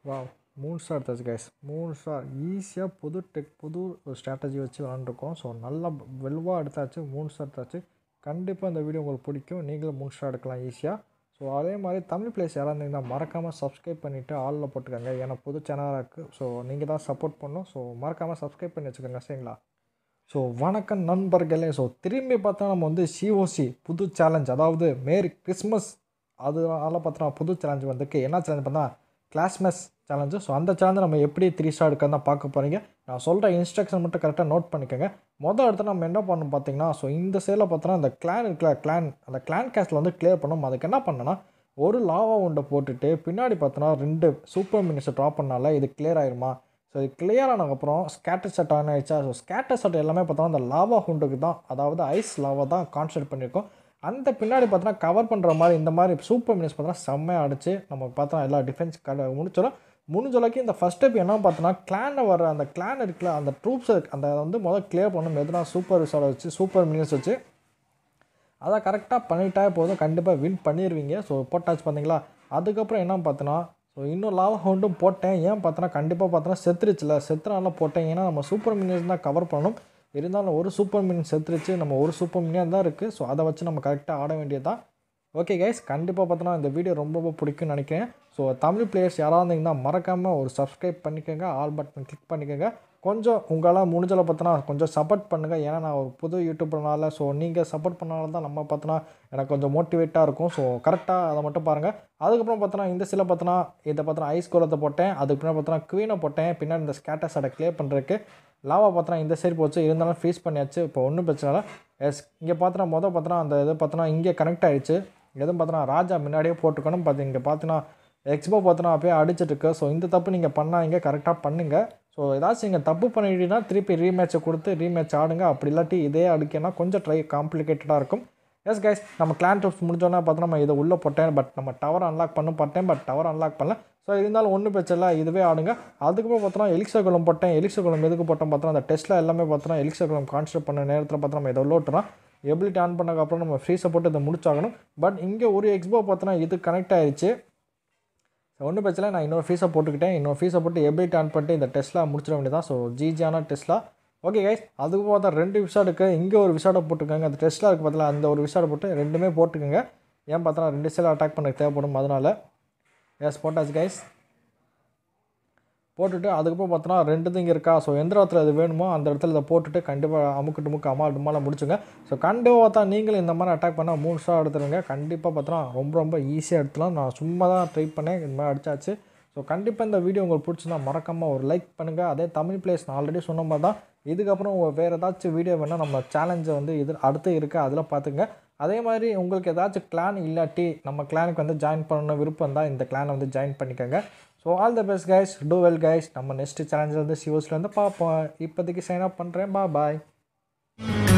வா மூணு ஸ்டார் எடுத்தாச்சு கைஸ் மூணு ஸ்டார் ஈஸியாக புது டெக் புது ஒரு ஸ்ட்ராட்டஜி வச்சு விளாண்டுருக்கோம் ஸோ நல்லா வெல்வாக எடுத்தாச்சு மூணு ஸ்டார் எடுத்தாச்சு கண்டிப்பாக இந்த வீடியோ உங்களுக்கு பிடிக்கும் நீங்களும் மூணு ஸ்டார் எடுக்கலாம் ஈஸியாக ஸோ அதே மாதிரி தமிழ் பிளேஸ் யாராவது இருந்தீங்கன்னா மறக்காமல் சப்ஸ்கிரைப் பண்ணிவிட்டு ஆளில் போட்டுக்கோங்க ஏன்னா புது சேனலாக இருக்குது ஸோ நீங்கள் தான் சப்போர்ட் பண்ணணும் ஸோ மறக்காமல் சப்ஸ்கிரைப் பண்ணி வச்சுக்கோங்க சரிங்களா ஸோ வணக்கம் நண்பர்களே ஸோ திரும்பி பார்த்தா நம்ம வந்து சிஓசி புது சேலஞ்ச் அதாவது மேரி கிறிஸ்மஸ் அதனால பார்த்தா புது சேலஞ்ச் வந்திருக்கு என்ன சேலஞ்ச் பார்த்தா கிளாஸ்மஸ் சேலஞ்சு ஸோ அந்த சேலஞ்சு நம்ம எப்படி த்ரீ ஸ்டார் எடுக்கிறதா பார்க்க போகிறீங்க நான் சொல்கிற இன்ஸ்ட்ரக்ஷன் மட்டும் கரெக்டாக நோட் பண்ணிக்கோங்க மொதல் இடத்துல நம்ம என்ன பண்ணணும் பார்த்தீங்கன்னா ஸோ இந்த சைடில் பார்த்தோன்னா அந்த கிளான் இருக்குல்ல கிளான் அந்த கிளான் கேஸ்ட்டில் வந்து கிளியர் பண்ணணும் அதுக்கு என்ன பண்ணனா ஒரு லாவா உண்டை போட்டுட்டு பின்னாடி பார்த்தோன்னா ரெண்டு சூப்பர் மினிட்ஸை ட்ராப் பண்ணால இது கிளியர் ஆயிருமா ஸோ இது கிளியர் ஆனதுக்கப்புறம் ஸ்கேட்டர் செட் ஆன் ஆயிடுச்சா ஸோ ஸ்கேட்டர் செட் எல்லாமே பார்த்தோன்னா அந்த லாவா ஹுண்டுக்கு தான் அதாவது ஐஸ் லாவா தான் கான்சன்ட்ரேட் பண்ணியிருக்கோம் அந்த பின்னாடி பார்த்தோன்னா கவர் பண்ணுற மாதிரி இந்த மாதிரி சூப்பர் மினிட்ஸ் பார்த்தோன்னா செம்மையாக அடிச்சு நம்ம பார்த்தோன்னா எல்லா டிஃபென்ஸ் கடை முடிச்சிடும் முடிஞ்ச அளவுக்கு இந்த ஃபஸ்ட் ஸ்டெப் என்ன பார்த்தோன்னா கிளானில் வர அந்த கிளான் இருக்குல்ல அந்த ட்ரூப்ஸ் அந்த வந்து முதல்ல கிளியர் பண்ணணும் எதுனா சூப்பர் விசால வச்சு சூப்பர் மினிட்ஸ் வச்சு அதை கரெக்டாக பண்ணிட்டா போதும் கண்டிப்பாக வின் பண்ணிடுவீங்க ஸோ போட்டாச்சு பார்த்தீங்களா அதுக்கப்புறம் என்ன பார்த்தோன்னா ஸோ இன்னும் லாவ் ஹவுண்டும் போட்டேன் ஏன் பார்த்தோன்னா கண்டிப்பாக பார்த்தோன்னா செத்துருச்சுல செத்துனால போட்டேன் ஏன்னா நம்ம சூப்பர் மினிட்ஸ் தான் கவர் பண்ணணும் இருந்தாலும் ஒரு சூப்பர் மினிட் செத்துருச்சு நம்ம ஒரு சூப்பர் மினிட் தான் இருக்குது ஸோ அதை வச்சு நம்ம கரெக்டாக ஆட வேண்டியது தான் ஓகே கைஸ் கண்டிப்பாக பார்த்தோன்னா இந்த வீடியோ ரொம்ப ரொம்ப பிடிக்கும்னு நினைக்கிறேன் ஸோ தமிழ் பிளேயர்ஸ் யாராவது இருந்தீங்கன்னா மறக்காமல் ஒரு சப்ஸ்கிரைப் பண்ணிக்கோங்க ஆல் பட்டன் கிளிக் பண்ணிக்கோங்க கொஞ்சம் உங்களால் முடிஞ்சளவு பார்த்தோன்னா கொஞ்சம் சப்போர்ட் பண்ணுங்கள் ஏன்னா நான் ஒரு புது யூடியூப்னால ஸோ நீங்கள் சப்போர்ட் பண்ணால தான் நம்ம பார்த்தோன்னா எனக்கு கொஞ்சம் மோட்டிவேட்டாக இருக்கும் ஸோ கரெக்டாக அதை மட்டும் பாருங்கள் அதுக்கப்புறம் பார்த்தோன்னா இந்த சில பார்த்தோன்னா இதை பார்த்தோன்னா ஐஸ் கோலத்தை போட்டேன் அதுக்கு பின்னாடி பார்த்தோன்னா குவீனை போட்டேன் பின்னாடி இந்த ஸ்கேட்டர்ஸ் அதை கிளியர் பண்ணுறதுக்கு லாவா பார்த்தோன்னா இந்த சைடு போச்சு இருந்தாலும் ஃபீஸ் பண்ணியாச்சு இப்போ ஒன்றும் பிரச்சனை இல்லை எஸ் இங்கே பார்த்தோன்னா மொதல் பார்த்தோன்னா அந்த இது பார்த்தோன்னா இங்கே கனெக்ட் ஆகிடுச்சு எதுவும் பார்த்தோன்னா ராஜா முன்னாடியே போட்டுக்கணும் பார்த்து இங்கே பார்த்தோன்னா எக்ஸ்போ பார்த்தோன்னா அப்படியே அடிச்சிட்ருக்கு ஸோ இந்த தப்பு நீங்கள் பண்ணாங்க கரெக்டாக பண்ணுங்கள் ஸோ ஏதாச்சும் நீங்கள் தப்பு பண்ணிட்டீங்கன்னா திருப்பி ரீமேட்சை கொடுத்து ரீமேட்ச் ஆடுங்க அப்படி இல்லாட்டி இதே அடிக்கனா கொஞ்சம் ட்ரை காம்ப்ளிகேட்டடாக இருக்கும் எஸ் கைஸ் நம்ம கிளான் ட்ரிப்ஸ் முடிஞ்சோன்னா பார்த்தா நம்ம இதை உள்ளே போட்டேன் பட் நம்ம டவர் அன்லாக் பண்ண பார்த்தேன் பட் டவர் அன்லாக் பண்ணல ஸோ இருந்தாலும் ஒன்றும் பிரச்சனை இல்லை இதுவே ஆடுங்க அதுக்கப்புறம் பார்த்தோன்னா எலிக்சர் குளம் போட்டேன் எலிக்சர் குளம் எதுக்கு போட்டோம் பார்த்தோன்னா அந்த டெஸ்ட்டில் எல்லாமே பார்த்தோன்னா எலிக்சர் குளம் கான்சன்ட்ரேட் பண்ண நேரத்தில் பார்த்தா நம்ம இதை உள்ள விட்டுறோம் எபிலிட்டி ஆன் பண்ணதுக்கப்புறம் நம்ம ஃப்ரீஸை போட்டு இதை முடிச்சாகணும் பட் இங்கே ஒரு எக்ஸ்போ பார்த்தோன்னா இது கனெக்ட் ஆயிடுச்சு ஒன்றும் பிரச்சனை நான் இன்னொரு ஃபீஸை போட்டுக்கிட்டேன் இன்னொரு ஃபீஸை போட்டு எபிலிட்டி ஆன் பண்ணிட்டு இந்த டெஸ்ட்லாம் முடிச்சிட வேண்டியதான் ஸோ ஜிஜியான டெஸ்ட்லாம் ஓகே கைஸ் அதுக்கு பார்த்தா ரெண்டு விசாடுக்கு இங்கே ஒரு விசாடை போட்டுக்கோங்க அந்த டெஸ்ட்டில் இருக்குது பார்த்தா அந்த ஒரு விசாடை போட்டு ரெண்டுமே போட்டுக்கோங்க ஏன் பார்த்தா ரெண்டு சைடில் அட்டாக் பண்ண தேவைப்படும் அதனால் எஸ் போட்டாச்சு கைஸ் போட்டுட்டு அதுக்கப்புறம் பார்த்தோன்னா ரெண்டு இங்கே இருக்கா ஸோ எந்த இடத்துல இது வேணுமோ அந்த இடத்துல இதை போட்டுட்டு கண்டிப்பாக அமுக்கு டுமுக்கு அம்மா டுமால முடிச்சுங்க ஸோ கண்டிப்பாக பார்த்தா நீங்களும் இந்த மாதிரி அட்டாக் பண்ணால் மூணு ஸ்டார் எடுத்துருங்க கண்டிப்பாக பார்த்தோன்னா ரொம்ப ரொம்ப ஈஸியாக எடுத்துலாம் நான் சும்மா தான் ட்ரை பண்ணேன் இந்த மாதிரி அடிச்சாச்சு ஸோ கண்டிப்பாக இந்த வீடியோ உங்களுக்கு பிடிச்சிருந்தா மறக்காமல் ஒரு லைக் பண்ணுங்கள் அதே தமிழ் பிளேஸ் நான் ஆல்ரெடி சொன்ன மாதிரி தான் இதுக்கப்புறம் வேறு ஏதாச்சும் வீடியோ வேணால் நம்ம சேலஞ்சை வந்து இது அடுத்து இருக்குது அதில் பார்த்துங்க அதே மாதிரி உங்களுக்கு ஏதாச்சும் கிளான் இல்லாட்டி நம்ம கிளானுக்கு வந்து ஜாயின் பண்ணணும் விருப்பம் தான் இந்த கிளானை வந்து ஜாயின் பண்ணிக்கோங்க so all the best guys do well guys நம்ம நெக்ஸ்ட் சேலஞ்சில் வந்து சிஓஸில் வந்து பார்ப்போம் இப்போதைக்கு சைன் அப் பண்ணுறேன் பா பாய்